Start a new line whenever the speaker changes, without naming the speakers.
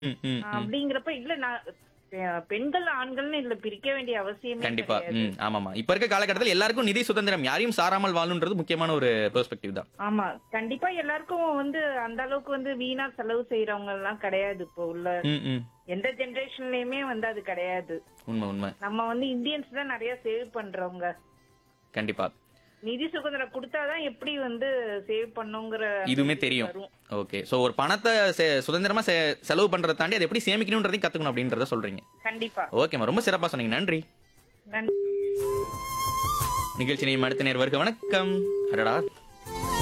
ம், ம், ம்.
அப்படிங்கிறப்ப இல்ல நான் பெ- பெண்கள் ஆண்கள்னு இதுல பிரிக்க வேண்டிய அவசியமே
கண்டிப்பா
கிடையாது.
ம் ஆமாமா இப்ப இருக்க காலகட்டத்தில் எல்லாருக்கும் நிதி சுதந்திரம் யாரையும் சாராமல் வாழணுன்றது முக்கியமான ஒரு பெர்ஸ்பெக்டிவ் தான்
ஆமா கண்டிப்பா எல்லாருக்கும் வந்து அந்த அளவுக்கு வந்து வீணா செலவு செய்யறவங்க எல்லாம் கிடையாது இப்போ உள்ள
ம், ம்.
எந்த ஜெனரேஷன்லயுமே வந்து அது கிடையாது
உண்மை உண்மை
நம்ம வந்து இந்தியன்ஸ் தான் நிறைய சேவ் பண்றவங்க
கண்டிப்பா
நிதி சுதந்திரம் கொடுத்தாதான் எப்படி வந்து சேவ் பண்ணுங்கிற
இதுவுமே தெரியும்
வரும்.
ஓகே சோ ஒரு பணத்தை செ- சுதந்திரமா செ- செலவு பண்றதை தாண்டி அதை எப்படி சேமிக்கணும்ன்றதையும் கத்துக்கணும் அப்படின்றத சொல்றீங்க
கண்டிப்பா
ஓகேம்மா ரொம்ப சிறப்பா சொன்னீங்க நன்றி
நன்றி
நிகழ்ச்சி நீ அடுத்த நேர் வருக வணக்கம் அடடா